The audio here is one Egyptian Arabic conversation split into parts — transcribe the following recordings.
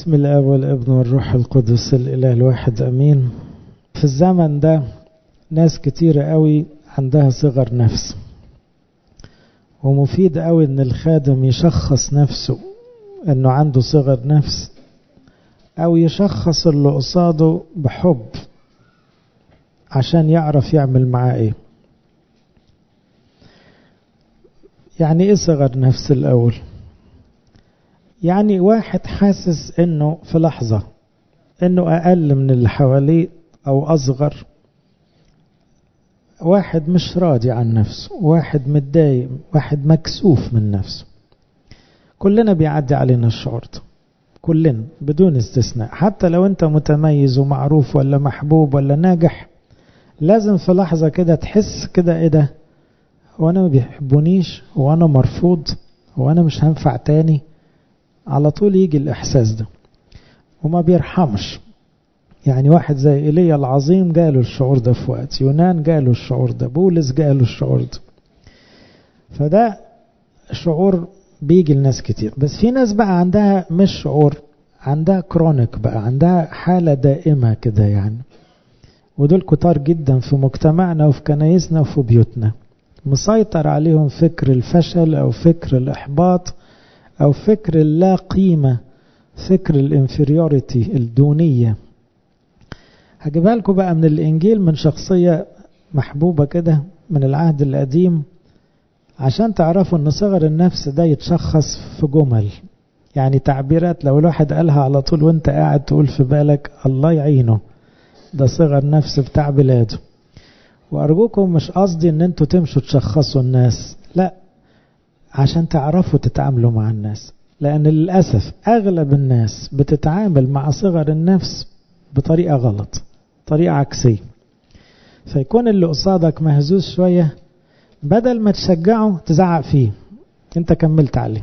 بسم الله والابن والروح القدس الإله الواحد أمين في الزمن ده ناس كتيرة قوي عندها صغر نفس ومفيد قوي ان الخادم يشخص نفسه انه عنده صغر نفس او يشخص اللي قصاده بحب عشان يعرف يعمل معاه ايه يعني ايه صغر نفس الاول يعني واحد حاسس انه في لحظة انه اقل من اللي حواليه او اصغر واحد مش راضي عن نفسه واحد متضايق واحد مكسوف من نفسه كلنا بيعدي علينا الشعور ده كلنا بدون استثناء حتى لو انت متميز ومعروف ولا محبوب ولا ناجح لازم في لحظة كده تحس كده ايه ده هو انا ما بيحبونيش هو انا مرفوض هو انا مش هنفع تاني على طول يجي الاحساس ده وما بيرحمش يعني واحد زي ايليا العظيم جاله الشعور ده في وقت يونان جاله الشعور ده بولس جاله الشعور ده فده شعور بيجي لناس كتير بس في ناس بقى عندها مش شعور عندها كرونيك بقى عندها حالة دائمة كده يعني ودول كتار جدا في مجتمعنا وفي كنايسنا وفي بيوتنا مسيطر عليهم فكر الفشل او فكر الاحباط او فكر اللا قيمة فكر الانفيريوريتي الدونية هجيبها لكم بقى من الانجيل من شخصية محبوبة كده من العهد القديم عشان تعرفوا ان صغر النفس ده يتشخص في جمل يعني تعبيرات لو الواحد قالها على طول وانت قاعد تقول في بالك الله يعينه ده صغر نفس بتاع بلاده وارجوكم مش قصدي ان انتوا تمشوا تشخصوا الناس لا عشان تعرفوا تتعاملوا مع الناس لان للاسف اغلب الناس بتتعامل مع صغر النفس بطريقه غلط طريقه عكسيه فيكون اللي قصادك مهزوز شويه بدل ما تشجعه تزعق فيه انت كملت عليه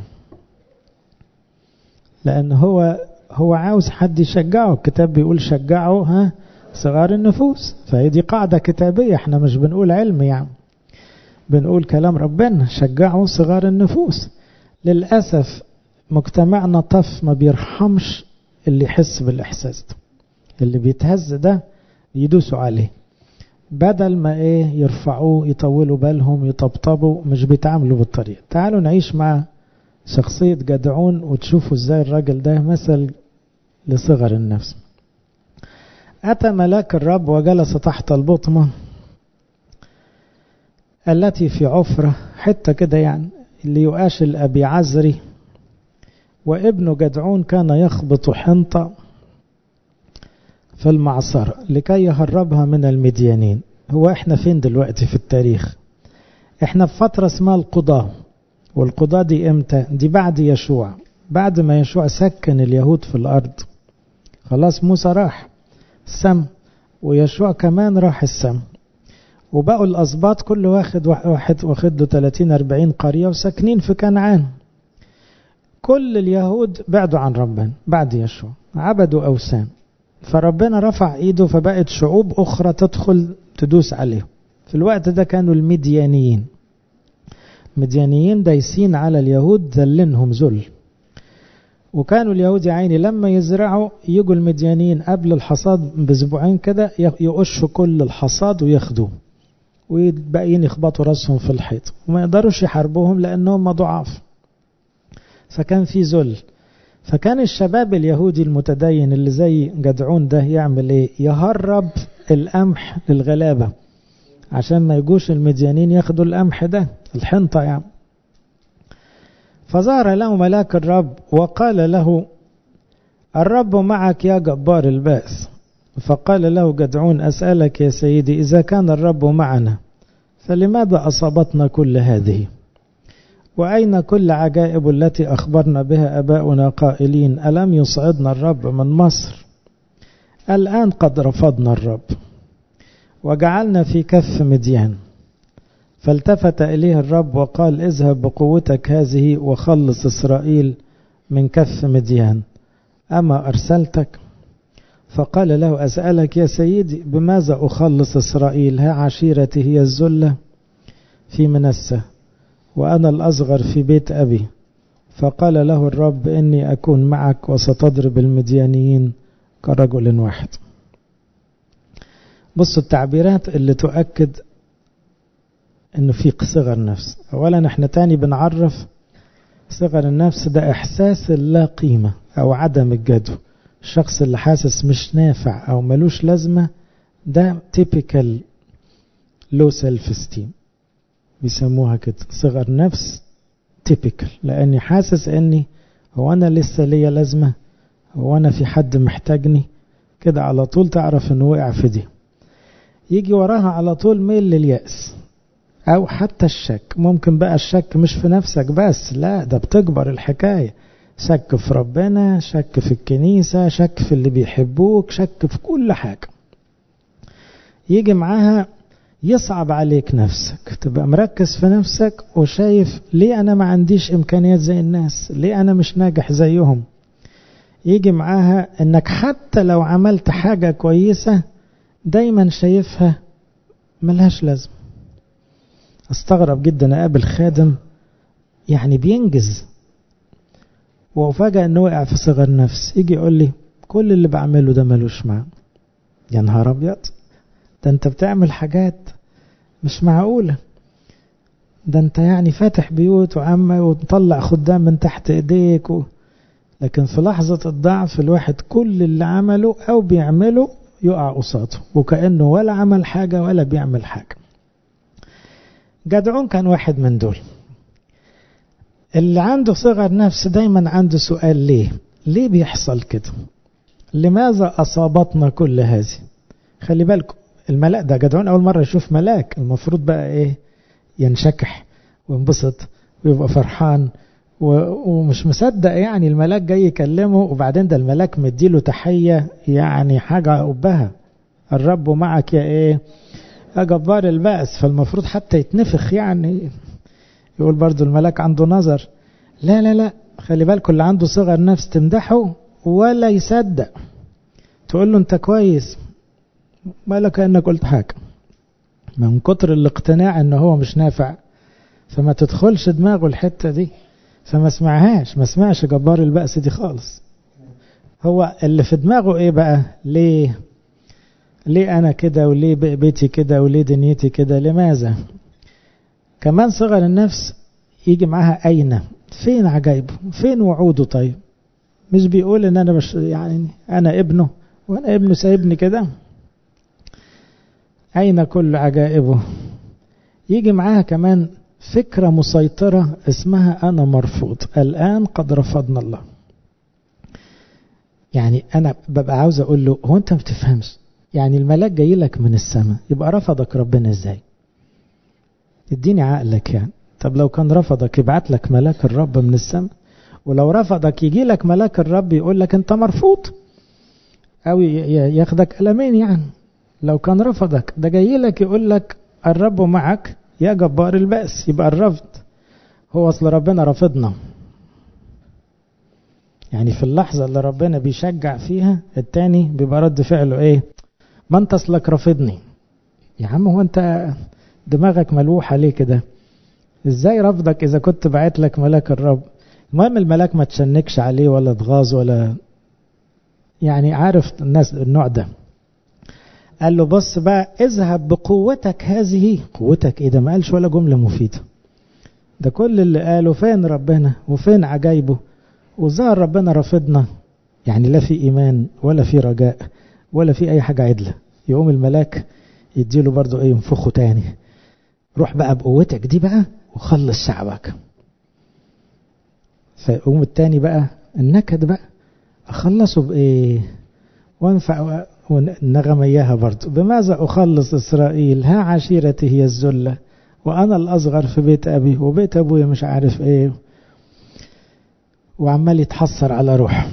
لان هو هو عاوز حد يشجعه الكتاب بيقول شجعه ها صغار النفوس فهي دي قاعدة كتابية احنا مش بنقول علم يعني بنقول كلام ربنا شجعوا صغار النفوس للأسف مجتمعنا طف ما بيرحمش اللي يحس بالإحساس ده اللي بيتهز ده يدوسوا عليه بدل ما ايه يرفعوه يطولوا بالهم يطبطبوا مش بيتعاملوا بالطريقة تعالوا نعيش مع شخصية جدعون وتشوفوا ازاي الراجل ده مثل لصغر النفس أتى ملاك الرب وجلس تحت البطمة التي في عفرة حتة كده يعني اللي يؤاش الأبي عزري وابن جدعون كان يخبط حنطة في المعصرة لكي يهربها من المديانين هو احنا فين دلوقتي في التاريخ احنا في فترة اسمها القضاء والقضاء دي امتى دي بعد يشوع بعد ما يشوع سكن اليهود في الأرض خلاص موسى راح السم ويشوع كمان راح السم وبقوا الأسباط كل واحد واحد واخد له 30 40 قرية وساكنين في كنعان كل اليهود بعدوا عن ربنا بعد يشوع عبدوا أوثان فربنا رفع ايده فبقت شعوب أخرى تدخل تدوس عليهم في الوقت ده كانوا المديانيين مديانيين دايسين على اليهود ذلنهم ذل وكانوا اليهود يا عيني لما يزرعوا يجوا المديانيين قبل الحصاد باسبوعين كده يقشوا كل الحصاد وياخدوه والباقيين يخبطوا راسهم في الحيط وما يقدروش يحاربوهم لانهم ضعاف فكان في ذل فكان الشباب اليهودي المتدين اللي زي جدعون ده يعمل ايه يهرب القمح للغلابة عشان ما يجوش المديانين ياخدوا القمح ده الحنطة يعني فظهر له ملاك الرب وقال له الرب معك يا جبار البأس فقال له جدعون أسألك يا سيدي إذا كان الرب معنا فلماذا أصابتنا كل هذه وأين كل عجائب التي أخبرنا بها أباؤنا قائلين ألم يصعدنا الرب من مصر الآن قد رفضنا الرب وجعلنا في كف مديان فالتفت إليه الرب وقال اذهب بقوتك هذه وخلص إسرائيل من كف مديان أما أرسلتك فقال له أسألك يا سيدي بماذا أخلص إسرائيل ها عشيرتي هي الزلة في منسة وأنا الأصغر في بيت أبي فقال له الرب إني أكون معك وستضرب المديانيين كرجل واحد بصوا التعبيرات اللي تؤكد انه في صغر نفس اولا احنا تاني بنعرف صغر النفس ده احساس اللا قيمة او عدم الجدوى الشخص اللي حاسس مش نافع او ملوش لازمة ده typical low self esteem بيسموها كده صغر نفس typical لاني حاسس اني هو انا لسه ليا لازمة هو انا في حد محتاجني كده على طول تعرف انه وقع في دي يجي وراها على طول ميل لليأس او حتى الشك ممكن بقى الشك مش في نفسك بس لا ده بتكبر الحكاية شك في ربنا شك في الكنيسة شك في اللي بيحبوك شك في كل حاجة يجي معاها يصعب عليك نفسك تبقى مركز في نفسك وشايف ليه انا ما عنديش امكانيات زي الناس ليه انا مش ناجح زيهم يجي معاها انك حتى لو عملت حاجة كويسة دايما شايفها ملهاش لازم استغرب جدا اقابل خادم يعني بينجز وفجأة انه وقع في صغر نفس يجي يقول لي كل اللي بعمله ده ملوش معنى يا نهار ابيض ده انت بتعمل حاجات مش معقولة ده انت يعني فاتح بيوت وعمة ومطلع خدام من تحت ايديك و... لكن في لحظة الضعف الواحد كل اللي عمله او بيعمله يقع قصاده وكأنه ولا عمل حاجة ولا بيعمل حاجة جدعون كان واحد من دول اللي عنده صغر نفس دايما عنده سؤال ليه ليه بيحصل كده لماذا أصابتنا كل هذه خلي بالكم الملاك ده جدعون أول مرة يشوف ملاك المفروض بقى إيه ينشكح وينبسط ويبقى فرحان ومش مصدق يعني الملاك جاي يكلمه وبعدين ده الملاك مديله تحية يعني حاجة قبها الرب معك يا ايه يا جبار البأس فالمفروض حتى يتنفخ يعني يقول برضو الملاك عنده نظر لا لا لا خلي بالكم اللي عنده صغر نفس تمدحه ولا يصدق تقول له انت كويس ولا كأنك قلت حاجة من كتر الاقتناع ان هو مش نافع فما تدخلش دماغه الحتة دي فما سمعهاش ما سمعش جبار البأس دي خالص هو اللي في دماغه ايه بقى ليه ليه انا كده وليه بيتي كده وليه دنيتي كده لماذا كمان صغر النفس يجي معاها اين فين عجايبه فين وعوده طيب مش بيقول ان انا مش يعني انا ابنه وانا ابنه سايبني كده اين كل عجائبه يجي معاها كمان فكرة مسيطرة اسمها أنا مرفوض الآن قد رفضنا الله يعني أنا ببقى عاوز أقول له هو أنت ما بتفهمش يعني الملاك جاي لك من السماء يبقى رفضك ربنا إزاي اديني عقلك يعني طب لو كان رفضك يبعت لك ملاك الرب من السماء ولو رفضك يجي لك ملاك الرب يقول لك أنت مرفوض أو ياخدك ألمين يعني لو كان رفضك ده جاي لك يقول لك الرب معك يا جبار البأس يبقى الرفض هو أصل ربنا رفضنا يعني في اللحظة اللي ربنا بيشجع فيها التاني بيبقى رد فعله ايه ما انت اصلك رافضني يا عم هو انت دماغك ملوحة ليه كده ازاي رفضك اذا كنت بعت لك ملاك الرب المهم الملاك ما تشنكش عليه ولا تغاظ ولا يعني عارف الناس النوع ده قال له بص بقى اذهب بقوتك هذه قوتك ايه ده ما قالش ولا جملة مفيدة ده كل اللي قاله فين ربنا وفين عجايبه وظهر ربنا رافضنا يعني لا في ايمان ولا في رجاء ولا في اي حاجة عدلة يقوم الملاك يديله برضو ايه ينفخه تاني روح بقى بقوتك دي بقى وخلص شعبك فيقوم التاني بقى النكد بقى اخلصه بايه وانفع والنغمة إياها برضو بماذا أخلص إسرائيل ها عشيرتي هي الزلة وأنا الأصغر في بيت أبي وبيت أبويا مش عارف إيه وعمال يتحسر على روحه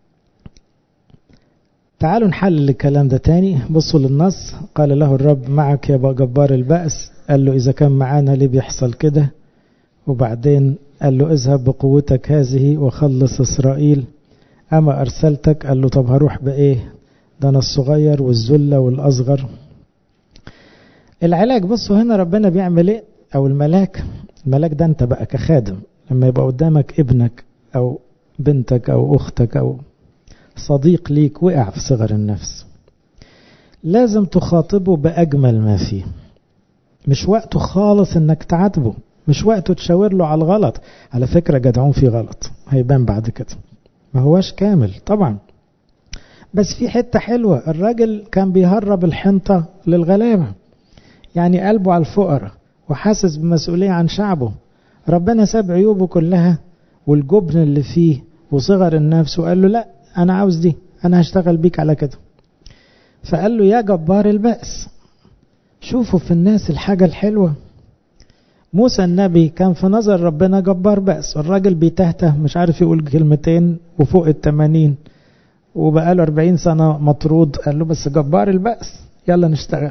تعالوا نحلل الكلام ده تاني بصوا للنص قال له الرب معك يا جبار البأس قال له إذا كان معانا ليه بيحصل كده وبعدين قال له اذهب بقوتك هذه وخلص إسرائيل أما أرسلتك قال له طب هروح بإيه ده أنا الصغير والذلة والأصغر العلاج بصوا هنا ربنا بيعمل إيه أو الملاك الملاك ده أنت بقى كخادم لما يبقى قدامك ابنك أو بنتك أو أختك أو صديق ليك وقع في صغر النفس لازم تخاطبه بأجمل ما فيه مش وقته خالص انك تعاتبه مش وقته تشاور له على الغلط على فكرة جدعون في غلط هيبان بعد كده ما هواش كامل طبعا بس في حتة حلوة الراجل كان بيهرب الحنطة للغلابة يعني قلبه على الفقراء وحاسس بمسؤولية عن شعبه ربنا ساب عيوبه كلها والجبن اللي فيه وصغر النفس وقال له لا أنا عاوز دي أنا هشتغل بيك على كده فقال له يا جبار البأس شوفوا في الناس الحاجة الحلوة موسى النبي كان في نظر ربنا جبار بأس الراجل بيتهته مش عارف يقول كلمتين وفوق التمانين وبقاله أربعين سنة مطرود قال له بس جبار البأس يلا نشتغل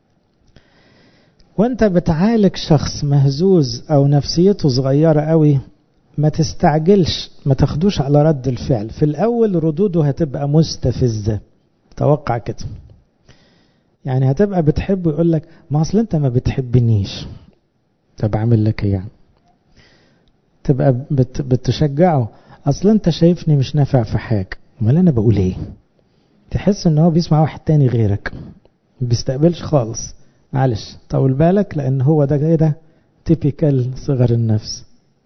وانت بتعالج شخص مهزوز او نفسيته صغيرة قوي ما تستعجلش ما تاخدوش على رد الفعل في الاول ردوده هتبقى مستفزة توقع كده يعني هتبقى بتحبه يقول لك ما اصل انت ما بتحبنيش طب اعمل لك ايه يعني تبقى بت بتشجعه اصل انت شايفني مش نافع في حاجه امال انا بقول ايه تحس ان هو بيسمع واحد تاني غيرك ما بيستقبلش خالص معلش طول بالك لان هو ده كده تيبيكال صغر النفس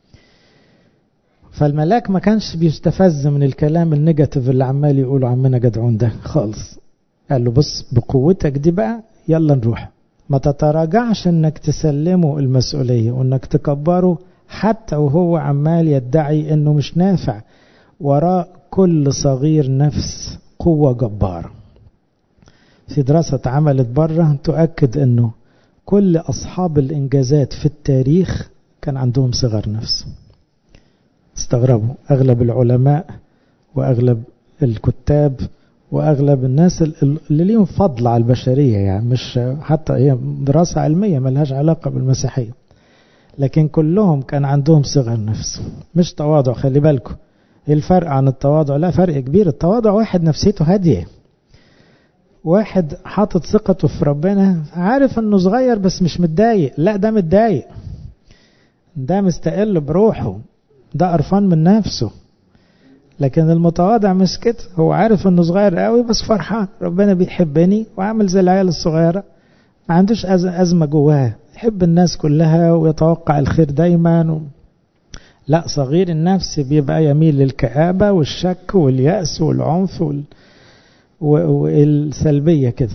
فالملاك ما كانش بيستفز من الكلام النيجاتيف اللي عمال يقوله عمنا جدعون ده خالص قال له بص بقوتك دي بقى يلا نروح ما تتراجعش انك تسلمه المسؤولية وانك تكبره حتى وهو عمال يدعي انه مش نافع وراء كل صغير نفس قوة جبارة في دراسة اتعملت بره تؤكد انه كل اصحاب الانجازات في التاريخ كان عندهم صغر نفس استغربوا اغلب العلماء واغلب الكتاب واغلب الناس اللي ليهم فضل على البشريه يعني مش حتى هي دراسه علميه ملهاش علاقه بالمسيحيه لكن كلهم كان عندهم صغر نفس مش تواضع خلي بالكم ايه الفرق عن التواضع لا فرق كبير التواضع واحد نفسيته هاديه واحد حاطط ثقته في ربنا عارف انه صغير بس مش متضايق لا ده متضايق ده مستقل بروحه ده قرفان من نفسه لكن المتواضع مش كده هو عارف انه صغير قوي بس فرحان ربنا بيحبني وعامل زي العيال الصغيره ما عندوش ازمه جواه يحب الناس كلها ويتوقع الخير دايما و... لا صغير النفس بيبقى يميل للكآبة والشك واليأس والعنف وال... والسلبية كده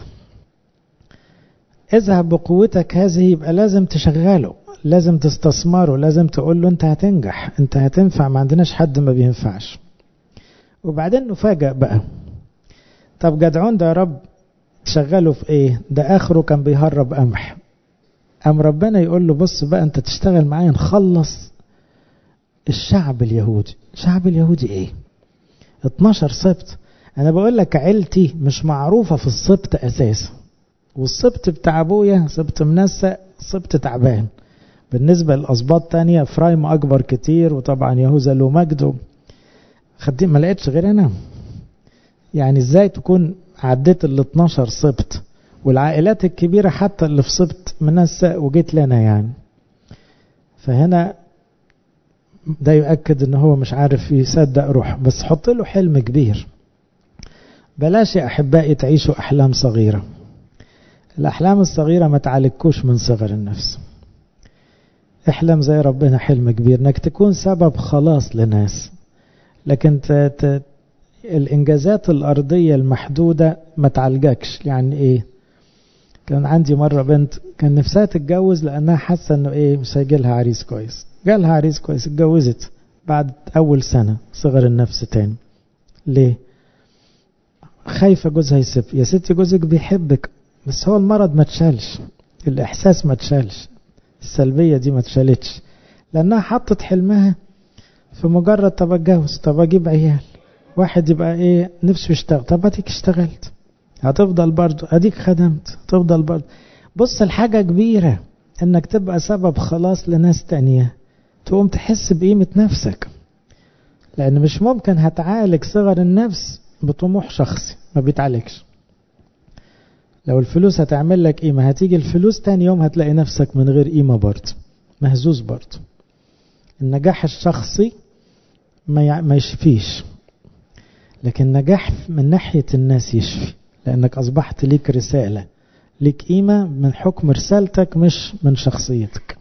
اذهب بقوتك هذه يبقى لازم تشغله لازم تستثمره لازم تقول له انت هتنجح انت هتنفع ما عندناش حد ما بينفعش وبعدين نفاجأ بقى طب جدعون ده يا رب تشغله في ايه ده اخره كان بيهرب قمح قام ربنا يقول له بص بقى انت تشتغل معايا نخلص الشعب اليهودي الشعب اليهودي ايه 12 سبت انا بقول لك عيلتي مش معروفة في السبت اساسا والسبت بتاع ابويا سبت منسى سبت تعبان بالنسبة للأسباط تانية فرايم أكبر كتير وطبعا يهوذا له مجد خدين ما لقيتش غير أنا يعني إزاي تكون عديت ال 12 سبت والعائلات الكبيرة حتى اللي في سبت منسى وجيت لنا يعني فهنا ده يؤكد ان هو مش عارف يصدق روح بس حط له حلم كبير بلاش يا احبائي تعيشوا احلام صغيره الاحلام الصغيره ما تعالجكوش من صغر النفس احلم زي ربنا حلم كبير انك تكون سبب خلاص لناس لكن ت... ت... الانجازات الارضيه المحدوده ما تعالجكش يعني ايه كان عندي مره بنت كان نفسها تتجوز لانها حاسه انه ايه مش هيجيلها عريس كويس جالها عريس كويس اتجوزت بعد اول سنه صغر النفس تاني ليه خايفه جوزها يسيب يا ستي جوزك بيحبك بس هو المرض ما تشالش الاحساس ما تشالش السلبيه دي ما اتشالتش لانها حطت حلمها في مجرد طب اتجوز طب اجيب عيال واحد يبقى ايه نفسه يشتغل طب اديك اشتغلت هتفضل برضه اديك خدمت تفضل برضه بص الحاجة كبيرة انك تبقى سبب خلاص لناس تانية تقوم تحس بقيمة نفسك لان مش ممكن هتعالج صغر النفس بطموح شخصي ما بيتعالجش لو الفلوس هتعمل لك قيمة هتيجي الفلوس تاني يوم هتلاقي نفسك من غير قيمة برضه مهزوز برضه النجاح الشخصي ما يشفيش لكن نجاح من ناحية الناس يشفي لأنك أصبحت ليك رسالة ليك قيمة من حكم رسالتك مش من شخصيتك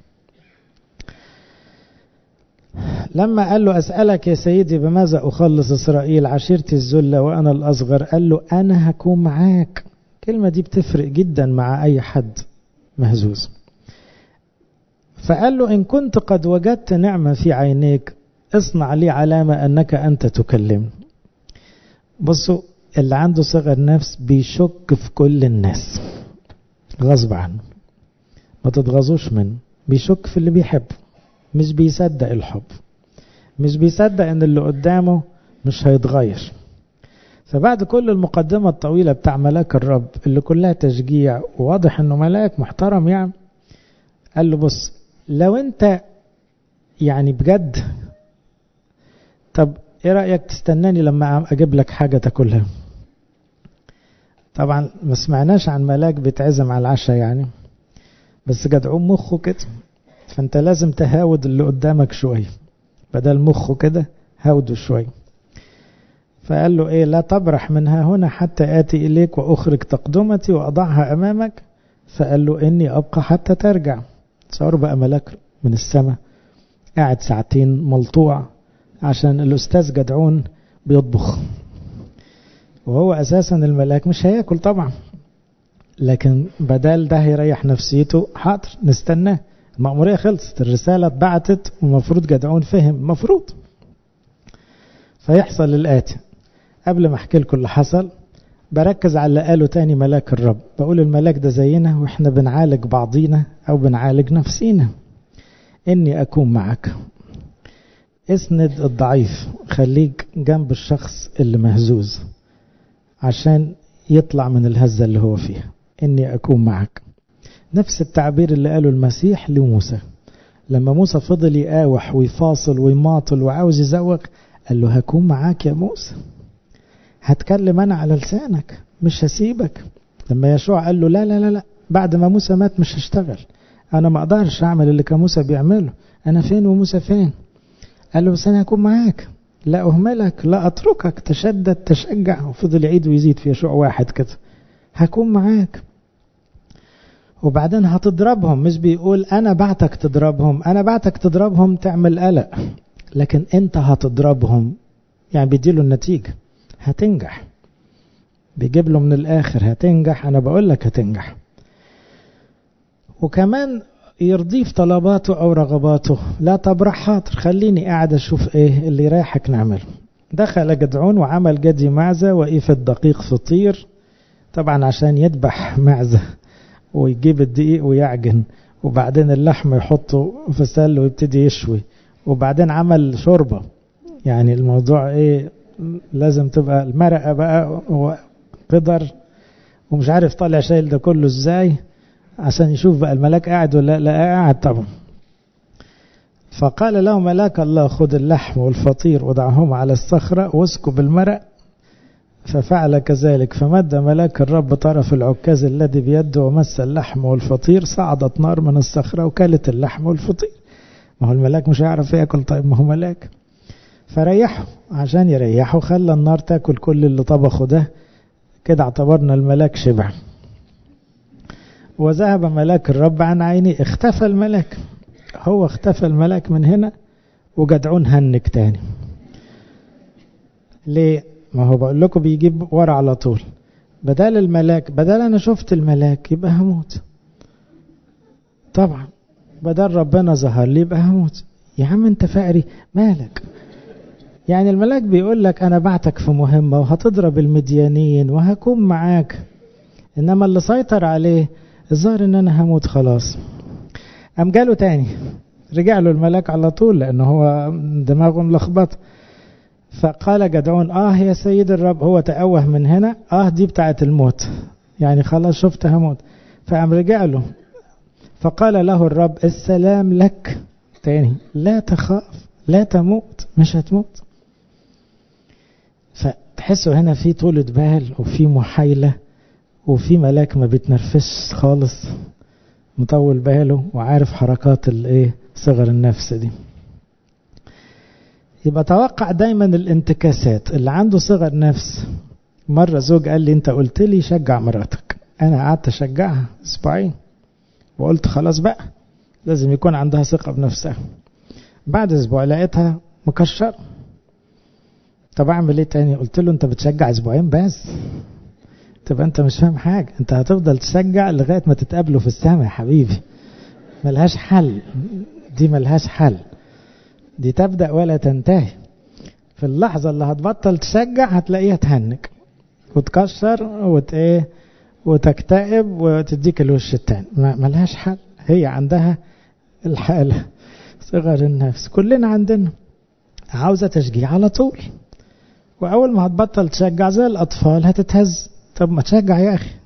لما قال له أسألك يا سيدي بماذا أخلص إسرائيل عشيرتي الذلة وأنا الأصغر قال له أنا هكون معاك الكلمة دي بتفرق جدا مع أي حد مهزوز فقال له إن كنت قد وجدت نعمة في عينيك اصنع لي علامة أنك أنت تكلمني بصوا اللي عنده صغر نفس بيشك في كل الناس غصب عنه ما تتغاظوش منه بيشك في اللي بيحبه مش بيصدق الحب مش بيصدق ان اللي قدامه مش هيتغير فبعد كل المقدمة الطويلة بتاع ملاك الرب اللي كلها تشجيع وواضح انه ملاك محترم يعني قال له بص لو انت يعني بجد طب ايه رأيك تستناني لما اجيب لك حاجة تاكلها طبعا ما سمعناش عن ملاك بيتعزم على العشاء يعني بس جدعون مخه كده فانت لازم تهاود اللي قدامك شوية بدل مخه كده هاوده شوية فقال له ايه لا تبرح منها هنا حتى آتي إليك وأخرج تقدمتي وأضعها أمامك فقال له إني أبقى حتى ترجع تصور بقى ملاك من السماء قاعد ساعتين ملطوع عشان الأستاذ جدعون بيطبخ وهو أساسا الملاك مش هياكل طبعا لكن بدل ده هيريح نفسيته حاضر نستناه المأمورية خلصت الرسالة اتبعتت ومفروض جدعون فهم المفروض فيحصل الآتي قبل ما احكي لكم اللي حصل بركز على اللي قاله تاني ملاك الرب بقول الملاك ده زينا واحنا بنعالج بعضينا او بنعالج نفسينا اني اكون معك اسند الضعيف خليك جنب الشخص اللي مهزوز عشان يطلع من الهزة اللي هو فيها اني اكون معك نفس التعبير اللي قاله المسيح لموسى لما موسى فضل يقاوح ويفاصل ويماطل وعاوز يزوق قال له هكون معاك يا موسى هتكلم انا على لسانك مش هسيبك لما يشوع قال له لا لا لا لا بعد ما موسى مات مش هشتغل انا ما اقدرش اعمل اللي كان موسى بيعمله انا فين وموسى فين قال له بس انا هكون معاك لا اهملك لا اتركك تشدد تشجع وفضل يعيد ويزيد في يشوع واحد كده هكون معاك وبعدين هتضربهم مش بيقول انا بعتك تضربهم انا بعتك تضربهم تعمل قلق لكن انت هتضربهم يعني بيديله النتيجة هتنجح بيجيب له من الاخر هتنجح انا بقول لك هتنجح وكمان يرضيه في طلباته او رغباته لا تبرح حاضر خليني قاعد اشوف ايه اللي يريحك نعمله دخل جدعون وعمل جدي معزة وقيف الدقيق فطير طبعا عشان يذبح معزة ويجيب الدقيق ويعجن وبعدين اللحم يحطه في سل ويبتدي يشوي وبعدين عمل شوربة يعني الموضوع ايه لازم تبقى المرقة بقى وقدر ومش عارف طالع شايل ده كله ازاي عشان يشوف بقى الملاك قاعد ولا لا قاعد طبعا فقال له ملاك الله خذ اللحم والفطير وضعهما على الصخرة واسكب المرق ففعل كذلك فمد ملاك الرب طرف العكاز الذي بيده ومس اللحم والفطير صعدت نار من الصخرة وكلت اللحم والفطير ما هو الملاك مش هيعرف ياكل طيب ما هو ملاك فريحه عشان يريحه خلى النار تاكل كل اللي طبخه ده كده اعتبرنا الملاك شبع وذهب ملاك الرب عن عيني اختفى الملاك هو اختفى الملاك من هنا وجدعون هنك تاني ليه ما هو بقول لكم بيجيب ورا على طول بدل الملاك بدل انا شفت الملاك يبقى هموت طبعا بدل ربنا ظهر لي يبقى هموت يا عم انت فقري مالك يعني الملاك بيقول لك انا بعتك في مهمة وهتضرب المديانين وهكون معاك انما اللي سيطر عليه الظاهر ان انا هموت خلاص قام جاله تاني رجع له الملاك على طول لانه هو دماغه ملخبط فقال جدعون اه يا سيد الرب هو تأوه من هنا اه دي بتاعت الموت يعني خلاص شفت هموت فقام رجع له فقال له الرب السلام لك تاني لا تخاف لا تموت مش هتموت فتحسوا هنا في طولة بال وفي محايلة وفي ملاك ما بيتنرفزش خالص مطول باله وعارف حركات الايه صغر النفس دي يبقى توقع دايما الانتكاسات اللي عنده صغر نفس مرة زوج قال لي انت قلت لي شجع مراتك انا قعدت اشجعها اسبوعين وقلت خلاص بقى لازم يكون عندها ثقة بنفسها بعد اسبوع لقيتها مكشر طب اعمل ايه تاني قلت له انت بتشجع اسبوعين بس تبقى انت مش فاهم حاجة انت هتفضل تشجع لغاية ما تتقابلوا في السماء يا حبيبي ملهاش حل دي ملهاش حل دي تبدأ ولا تنتهي في اللحظة اللي هتبطل تشجع هتلاقيها تهنج وتكسر وت ايه وتكتئب وتديك الوش التاني ملهاش حل هي عندها الحالة صغر النفس كلنا عندنا عاوزة تشجيع على طول وأول ما هتبطل تشجع زي الأطفال هتتهز طب ما تشجع يا أخي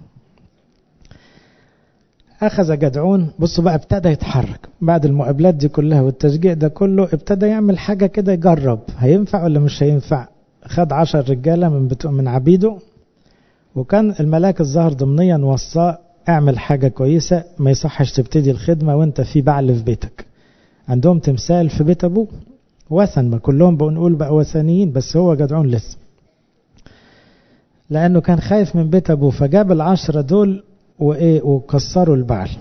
أخذ جدعون بصوا بقى ابتدى يتحرك بعد المقابلات دي كلها والتشجيع ده كله ابتدى يعمل حاجة كده يجرب هينفع ولا مش هينفع خد عشر رجالة من بتوع من عبيده وكان الملاك الظاهر ضمنيا وصاه اعمل حاجة كويسة ما يصحش تبتدي الخدمة وانت في بعل في بيتك عندهم تمثال في بيت ابوه وثن ما كلهم بنقول بقى وثنيين بس هو جدعون لسه لانه كان خايف من بيت ابوه فجاب العشرة دول وايه وكسروا البعل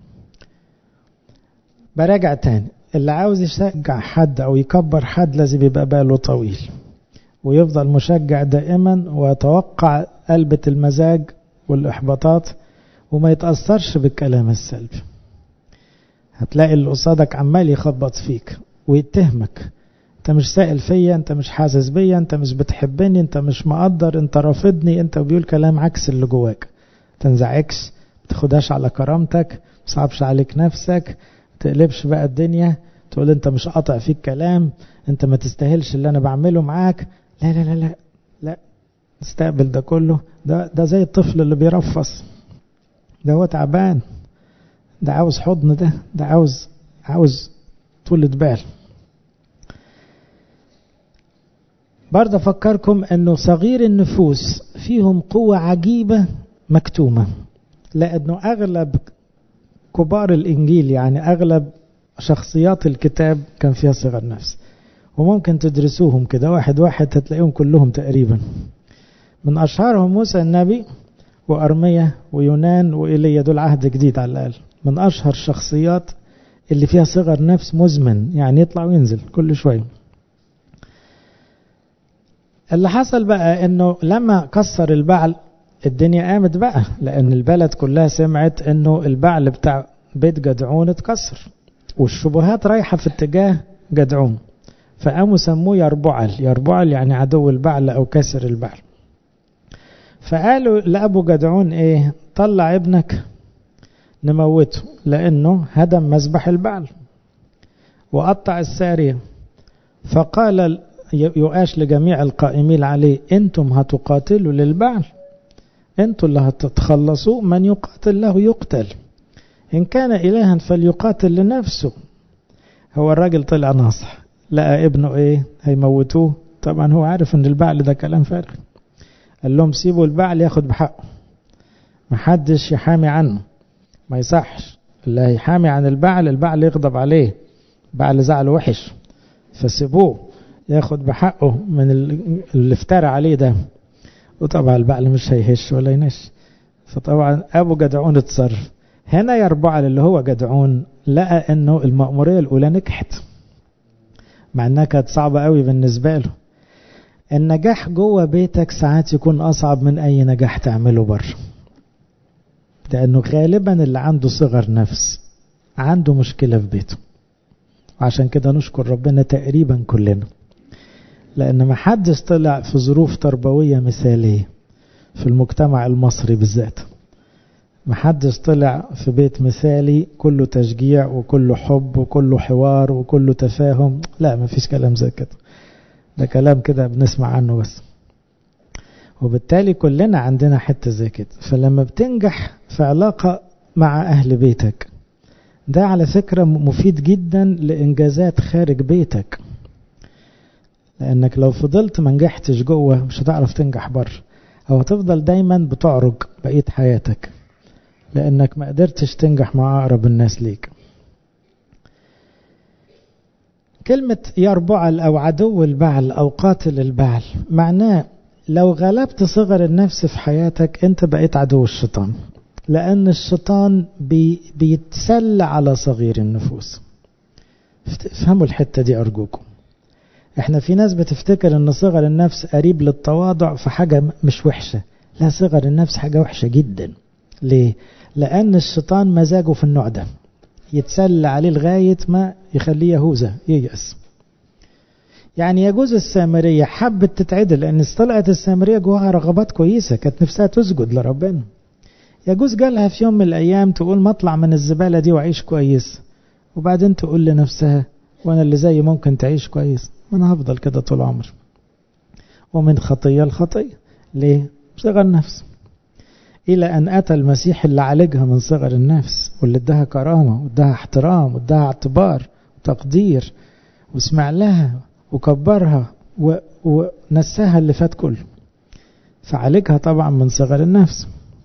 براجع تاني اللي عاوز يشجع حد او يكبر حد لازم يبقى باله طويل ويفضل مشجع دائما ويتوقع قلبة المزاج والإحباطات وما يتأثرش بالكلام السلبي هتلاقي اللي قصادك عمال يخبط فيك ويتهمك انت مش سائل فيا انت مش حاسس بيا انت مش بتحبني انت مش مقدر انت رافضني انت بيقول كلام عكس اللي جواك تنزعجش تاخدهاش على كرامتك مصعبش عليك نفسك تقلبش بقى الدنيا تقول انت مش قاطع فيك كلام انت ما تستاهلش اللي انا بعمله معاك لا لا لا لا لا استقبل ده كله ده ده زي الطفل اللي بيرفص ده هو تعبان ده عاوز حضن ده ده عاوز عاوز طولة بال برضه أفكركم أنه صغير النفوس فيهم قوة عجيبة مكتومة لأنه أغلب كبار الإنجيل يعني أغلب شخصيات الكتاب كان فيها صغر نفس وممكن تدرسوهم كده واحد واحد هتلاقيهم كلهم تقريبا من أشهرهم موسى النبي وأرمية ويونان وإيليا دول عهد جديد على الأقل من أشهر الشخصيات اللي فيها صغر نفس مزمن يعني يطلع وينزل كل شوية اللي حصل بقى انه لما كسر البعل الدنيا قامت بقى لان البلد كلها سمعت انه البعل بتاع بيت جدعون اتكسر والشبهات رايحة في اتجاه جدعون فقاموا سموه يربعل يربعل يعني عدو البعل او كسر البعل فقالوا لأبو جدعون ايه طلع ابنك نموته لأنه هدم مذبح البعل وقطع السارية فقال يؤاش لجميع القائمين عليه انتم هتقاتلوا للبعل انتم اللي هتتخلصوا من يقاتل له يقتل إن كان إلها فليقاتل لنفسه هو الراجل طلع ناصح لقى ابنه ايه هيموتوه طبعا هو عارف ان البعل ده كلام فارغ قال لهم سيبوا البعل ياخد بحقه محدش يحامي عنه ما يصحش اللي هيحامي عن البعل البعل يغضب عليه بعل زعل وحش فسيبوه ياخد بحقه من اللي افترى عليه ده وطبعا البعل مش هيهش ولا ينش فطبعا ابو جدعون اتصرف هنا يربعل اللي هو جدعون لقى انه المأمورية الاولى نجحت مع انها كانت صعبة قوي بالنسبة له النجاح جوه بيتك ساعات يكون اصعب من اي نجاح تعمله بره لانه غالبا اللي عنده صغر نفس عنده مشكلة في بيته وعشان كده نشكر ربنا تقريبا كلنا لان ما حدش طلع في ظروف تربوية مثالية في المجتمع المصري بالذات ما حدش طلع في بيت مثالي كله تشجيع وكله حب وكله حوار وكله تفاهم لا ما فيش كلام زي كده ده كلام كده بنسمع عنه بس وبالتالي كلنا عندنا حتة زي كده فلما بتنجح في علاقة مع أهل بيتك ده على فكرة مفيد جدا لإنجازات خارج بيتك لأنك لو فضلت ما نجحتش جوه مش هتعرف تنجح بره أو هتفضل دايما بتعرج بقية حياتك لأنك ما قدرتش تنجح مع أقرب الناس ليك كلمة يربعل أو عدو البعل أو قاتل البعل معناه لو غلبت صغر النفس في حياتك أنت بقيت عدو الشيطان لأن الشيطان بي بيتسلى على صغير النفوس افهموا الحتة دي أرجوكم احنا في ناس بتفتكر ان صغر النفس قريب للتواضع في حاجة مش وحشة لا صغر النفس حاجة وحشة جدا ليه؟ لأن الشيطان مزاجه في النوع ده يتسلى عليه لغاية ما يخليه يهوذا ييأس يعني يجوز السامرية حبت تتعدل لأن طلعت السامرية جواها رغبات كويسة كانت نفسها تسجد لربنا يجوز جالها في يوم من الأيام تقول ما اطلع من الزبالة دي وأعيش كويس وبعدين تقول لنفسها وأنا اللي زي ممكن تعيش كويس ما أنا هفضل كده طول عمري ومن خطية الخطية ليه؟ صغر نفس إلى أن أتى المسيح اللي عالجها من صغر النفس واللي اداها كرامة واداها احترام واداها اعتبار وتقدير وسمع لها وكبرها و... ونساها اللي فات كله فعالجها طبعا من صغر النفس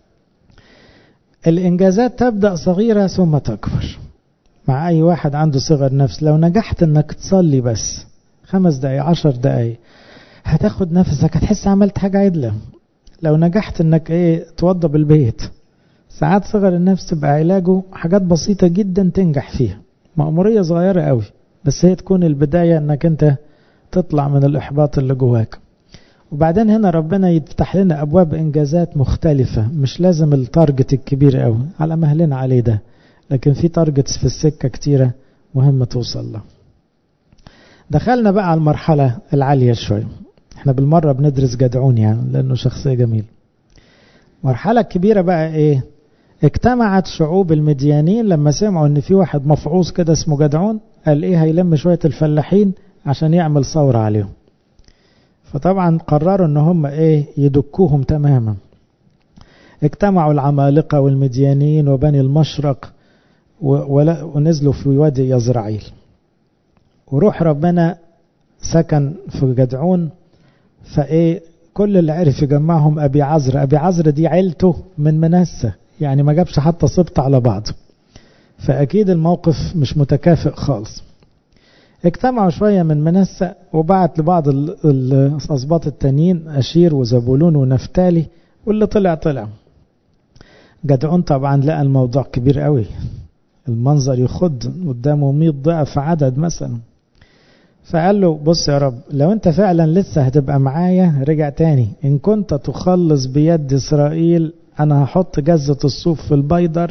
الإنجازات تبدأ صغيرة ثم تكبر مع أي واحد عنده صغر نفس لو نجحت أنك تصلي بس خمس دقايق عشر دقايق هتاخد نفسك هتحس عملت حاجة عدلة لو نجحت انك ايه توضب البيت ساعات صغر النفس تبقى علاجه حاجات بسيطة جدا تنجح فيها مأمورية صغيرة قوي بس هي تكون البداية انك انت تطلع من الإحباط اللي جواك وبعدين هنا ربنا يفتح لنا أبواب إنجازات مختلفة مش لازم التارجت الكبير قوي على مهلنا عليه ده لكن في تارجتس في السكة كتيرة مهمة توصل لها دخلنا بقى على المرحلة العالية شوية احنا بالمرة بندرس جدعون يعني لأنه شخصية جميل مرحلة كبيرة بقى ايه اجتمعت شعوب المديانين لما سمعوا ان في واحد مفعوص كده اسمه جدعون قال ايه هيلم شوية الفلاحين عشان يعمل ثورة عليهم فطبعا قرروا ان هم ايه يدكوهم تماما اجتمعوا العمالقة والمديانين وبني المشرق ونزلوا في وادي يزرعيل وروح ربنا سكن في جدعون فايه كل اللي عرف يجمعهم ابي عزر ابي عزر دي عيلته من منسة يعني ما جابش حتى سبط على بعض فاكيد الموقف مش متكافئ خالص اجتمعوا شوية من منسة وبعت لبعض الأسباط التانيين أشير وزبولون ونفتالي واللي طلع طلع جدعون طبعا لقى الموضوع كبير قوي المنظر يخض قدامه 100 ضعف عدد مثلا فقال له بص يا رب لو انت فعلا لسه هتبقى معايا رجع تاني ان كنت تخلص بيد اسرائيل انا هحط جزة الصوف في البيدر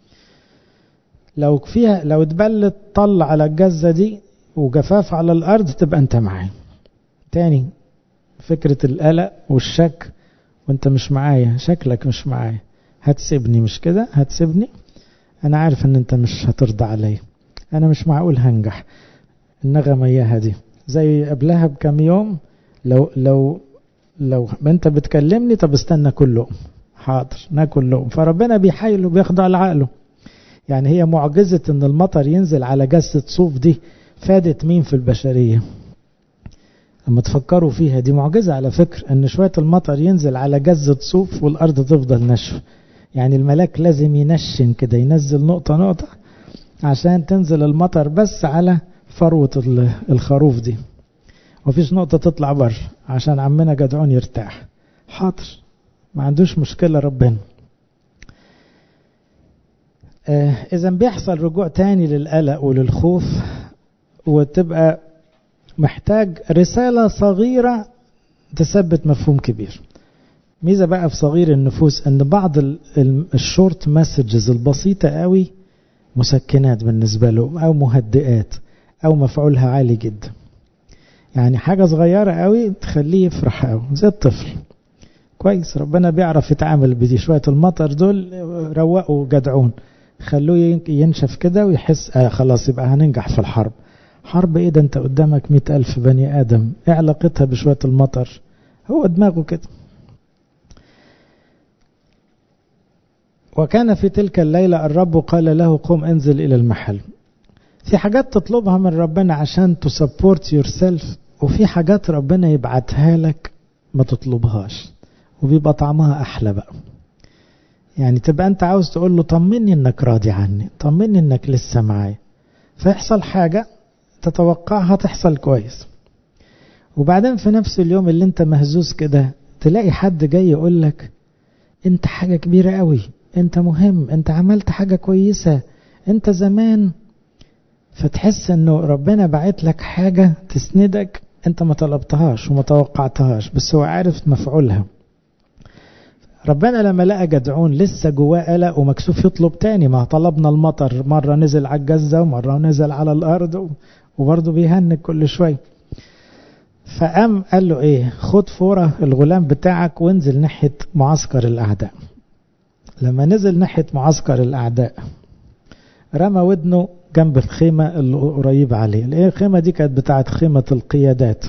لو فيها لو اتبلت طل على الجزة دي وجفاف على الارض تبقى انت معايا تاني فكرة القلق والشك وانت مش معايا شكلك مش معايا هتسيبني مش كده هتسيبني انا عارف ان انت مش هترضى عليا انا مش معقول هنجح النغمة اياها دي زي قبلها بكم يوم لو لو لو انت بتكلمني طب استنى كل لقم حاضر ناكل لقم فربنا بيحايله بيخضع لعقله يعني هي معجزة ان المطر ينزل على جسة صوف دي فادت مين في البشرية لما تفكروا فيها دي معجزة على فكر ان شوية المطر ينزل على جزة صوف والارض تفضل نشف يعني الملاك لازم ينشن كده ينزل نقطة نقطة عشان تنزل المطر بس على فروة الخروف دي وفيش نقطة تطلع بره عشان عمنا جدعون يرتاح حاضر ما عندوش مشكلة ربنا آه إذا بيحصل رجوع تاني للقلق وللخوف وتبقى محتاج رسالة صغيرة تثبت مفهوم كبير ميزة بقى في صغير النفوس ان بعض الشورت مسجز البسيطة قوي مسكنات بالنسبة له او مهدئات او مفعولها عالي جدا يعني حاجة صغيرة قوي تخليه يفرح قوي زي الطفل كويس ربنا بيعرف يتعامل بدي شوية المطر دول روقوا جدعون خلوه ينشف كده ويحس آه خلاص يبقى هننجح في الحرب حرب ايه ده انت قدامك مئة ألف بني آدم ايه علاقتها بشوية المطر هو دماغه كده وكان في تلك الليلة الرب قال له قم انزل إلى المحل في حاجات تطلبها من ربنا عشان تسبورت يور سيلف وفي حاجات ربنا يبعتها لك ما تطلبهاش وبيبقى طعمها أحلى بقى يعني تبقى أنت عاوز تقول له طمني إنك راضي عني طمني إنك لسه معايا فيحصل حاجة تتوقعها تحصل كويس وبعدين في نفس اليوم اللي انت مهزوز كده تلاقي حد جاي يقول لك انت حاجة كبيرة قوي انت مهم انت عملت حاجة كويسة انت زمان فتحس انه ربنا بعت لك حاجة تسندك انت ما طلبتهاش وما توقعتهاش بس هو عارف مفعولها ربنا لما لقى جدعون لسه جواه قلق ومكسوف يطلب تاني ما طلبنا المطر مرة نزل على الجزة ومرة نزل على الأرض وبرضه بيهنج كل شوية فقام قال له ايه خد فورة الغلام بتاعك وانزل ناحية معسكر الأعداء لما نزل ناحية معسكر الأعداء رمى ودنه جنب الخيمة اللي قريبة عليه الخيمة دي كانت بتاعت خيمة القيادات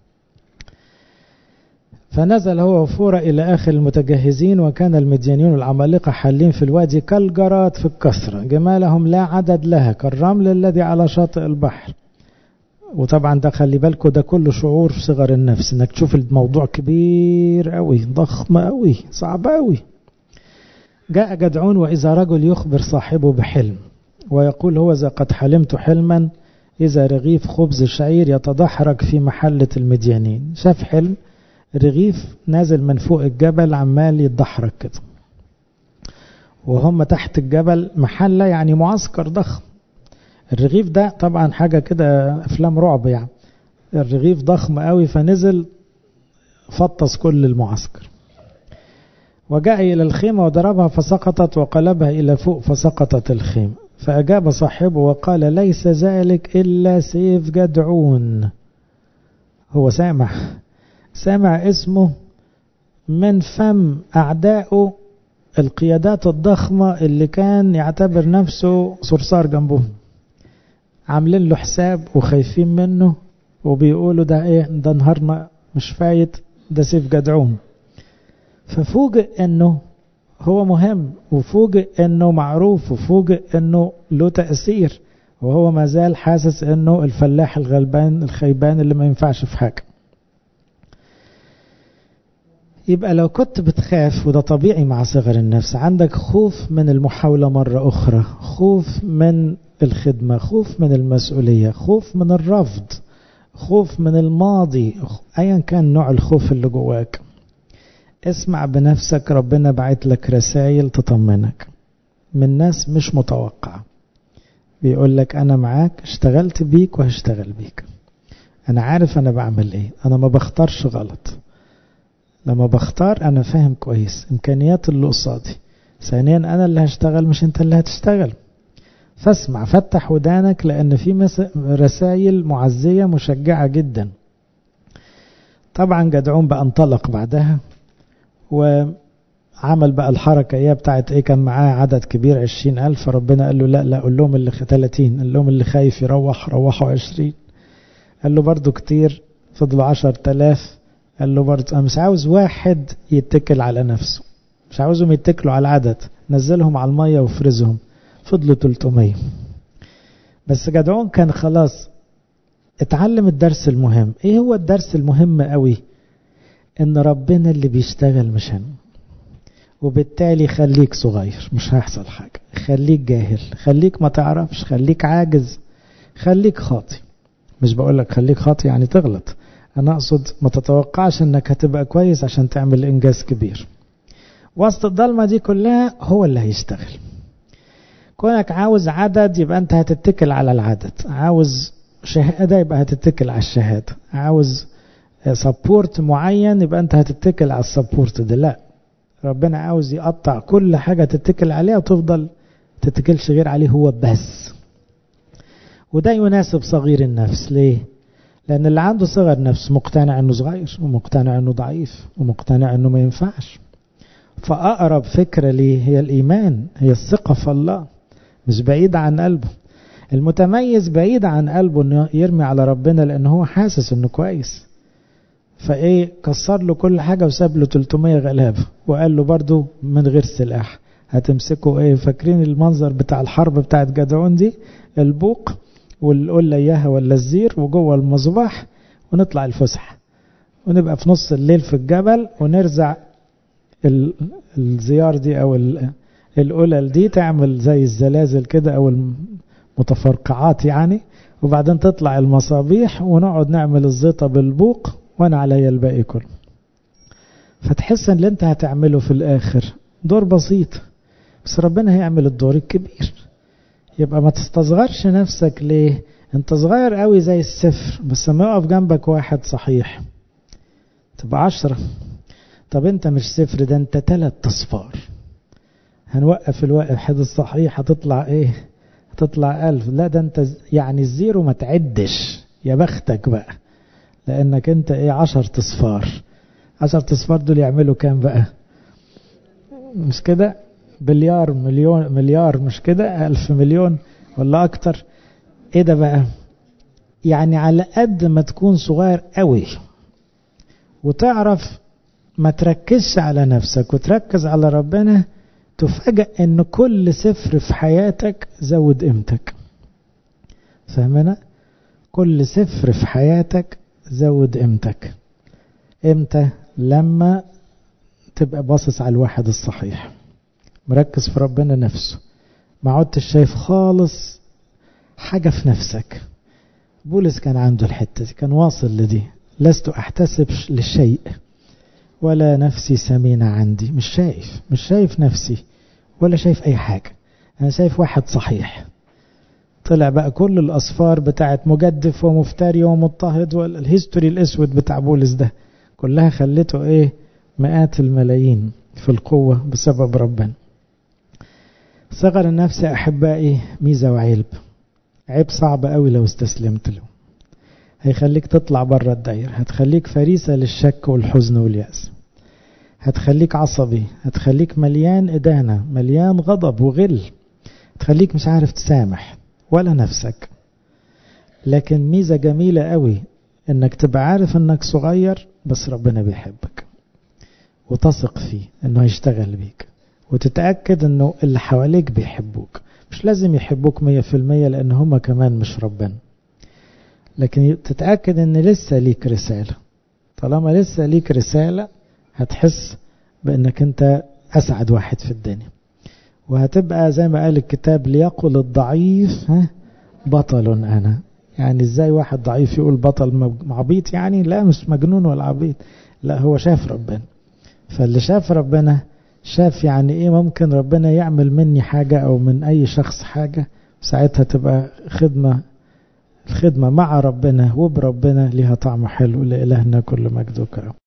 فنزل هو وفورة إلى آخر المتجهزين وكان المديانيون العمالقة حالين في الوادي كالجراد في الكسرة جمالهم لا عدد لها كالرمل الذي على شاطئ البحر وطبعا ده خلي بالكم ده كله شعور في صغر النفس انك تشوف الموضوع كبير قوي ضخم قوي صعب قوي جاء جدعون وإذا رجل يخبر صاحبه بحلم ويقول هو إذا قد حلمت حلما إذا رغيف خبز شعير يتدحرج في محلة المديانين شاف حلم رغيف نازل من فوق الجبل عمال يتدحرج كده وهم تحت الجبل محلة يعني معسكر ضخم الرغيف ده طبعا حاجة كده أفلام رعب يعني الرغيف ضخم قوي فنزل فطس كل المعسكر وجاء إلى الخيمة وضربها فسقطت وقلبها إلى فوق فسقطت الخيمة فأجاب صاحبه وقال ليس ذلك إلا سيف جدعون هو سامع سامع اسمه من فم أعدائه القيادات الضخمة اللي كان يعتبر نفسه صرصار جنبهم عاملين له حساب وخايفين منه وبيقولوا ده ايه ده نهارنا مش فايت ده سيف جدعون ففوجئ انه هو مهم وفوجئ انه معروف وفوجئ انه له تأثير وهو ما زال حاسس انه الفلاح الغلبان الخيبان اللي ما ينفعش في حاجة يبقى لو كنت بتخاف وده طبيعي مع صغر النفس عندك خوف من المحاولة مرة أخرى خوف من الخدمة خوف من المسؤولية خوف من الرفض خوف من الماضي أيا كان نوع الخوف اللي جواك اسمع بنفسك ربنا بعت لك رسائل تطمنك من ناس مش متوقعة بيقول لك أنا معاك اشتغلت بيك وهشتغل بيك أنا عارف أنا بعمل إيه أنا ما بختارش غلط لما بختار أنا فاهم كويس إمكانيات اللي قصادي ثانيا أنا اللي هشتغل مش أنت اللي هتشتغل فاسمع فتح ودانك لأن في رسائل معزية مشجعة جدا طبعا جدعون بقى انطلق بعدها وعمل بقى الحركة ايه بتاعت ايه كان معاه عدد كبير عشرين ألف ربنا قال له لا لا قول لهم اللي ثلاثين قال لهم اللي خايف يروح روحوا عشرين قال له برضو كتير فضلوا عشر تلاف قال له برضو أنا مش عاوز واحد يتكل على نفسه مش عاوزهم يتكلوا على العدد نزلهم على المية وفرزهم فضلوا 300 بس جدعون كان خلاص اتعلم الدرس المهم ايه هو الدرس المهم قوي ان ربنا اللي بيشتغل مش انا وبالتالي خليك صغير مش هيحصل حاجة خليك جاهل خليك ما تعرفش خليك عاجز خليك خاطي مش بقول لك خليك خاطي يعني تغلط انا اقصد ما تتوقعش انك هتبقى كويس عشان تعمل انجاز كبير وسط الضلمة دي كلها هو اللي هيشتغل كونك عاوز عدد يبقى انت هتتكل على العدد عاوز شهادة يبقى هتتكل على الشهادة عاوز سبورت معين يبقى انت هتتكل على السبورت ده لا ربنا عاوز يقطع كل حاجة تتكل عليها وتفضل تتكلش غير عليه هو بس وده يناسب صغير النفس ليه لأن اللي عنده صغر نفس مقتنع أنه صغير ومقتنع أنه ضعيف ومقتنع أنه ما ينفعش فأقرب فكرة ليه هي الإيمان هي الثقة في الله مش بعيد عن قلبه المتميز بعيد عن قلبه أنه يرمي على ربنا لأنه هو حاسس أنه كويس فإيه كسر له كل حاجة وساب له 300 غلابة وقال له برضو من غير سلاح هتمسكوا ايه فاكرين المنظر بتاع الحرب بتاعت جدعون دي البوق والقلة اياها ولا الزير وجوه المصباح ونطلع الفسح ونبقى في نص الليل في الجبل ونرزع الزيار دي او القلل دي تعمل زي الزلازل كده او المتفرقعات يعني وبعدين تطلع المصابيح ونقعد نعمل الزيطة بالبوق وانا عليا الباقي كله فتحس ان اللي انت هتعمله في الاخر دور بسيط بس ربنا هيعمل الدور الكبير يبقى ما تستصغرش نفسك ليه انت صغير قوي زي الصفر بس لما يقف جنبك واحد صحيح تبقى عشرة طب انت مش صفر ده انت تلات اصفار هنوقف الواحد الصحيح هتطلع ايه هتطلع ألف لا ده انت يعني الزيرو ما تعدش يا بختك بقى لانك انت ايه عشر تصفار عشر تصفار دول يعملوا كام بقى مش كده بليار مليون مليار مش كده ألف مليون ولا أكتر إيه ده بقى يعني على قد ما تكون صغير قوي وتعرف ما تركزش على نفسك وتركز على ربنا تفاجأ ان كل صفر في حياتك زود قيمتك فاهمنا كل صفر في حياتك زود قيمتك امتى لما تبقى باصص على الواحد الصحيح مركز في ربنا نفسه ما عدتش شايف خالص حاجة في نفسك بولس كان عنده الحتة دي كان واصل لدي لست أحتسب لشيء ولا نفسي سمينة عندي مش شايف مش شايف نفسي ولا شايف أي حاجة أنا شايف واحد صحيح طلع بقى كل الأصفار بتاعت مجدف ومفتري ومضطهد والهيستوري الأسود بتاع بولس ده كلها خلته إيه مئات الملايين في القوة بسبب ربنا صغر النفس يا أحبائي ميزة وعيب عيب صعب قوي لو استسلمت له هيخليك تطلع بره الدايرة هتخليك فريسة للشك والحزن واليأس هتخليك عصبي هتخليك مليان إدانة مليان غضب وغل هتخليك مش عارف تسامح ولا نفسك لكن ميزة جميلة قوي انك تبقى عارف انك صغير بس ربنا بيحبك وتثق فيه انه هيشتغل بيك وتتأكد انه اللي حواليك بيحبوك مش لازم يحبوك مية في المية لان هما كمان مش ربنا لكن تتأكد ان لسه ليك رسالة طالما لسه ليك رسالة هتحس بانك انت اسعد واحد في الدنيا وهتبقى زي ما قال الكتاب ليقل الضعيف ها بطل انا يعني ازاي واحد ضعيف يقول بطل عبيط يعني لا مش مجنون ولا عبيط لا هو شاف ربنا فاللي شاف ربنا شاف يعني ايه ممكن ربنا يعمل مني حاجة او من اي شخص حاجة ساعتها تبقى خدمة الخدمة مع ربنا وبربنا لها طعم حلو لإلهنا كل مجد وكرم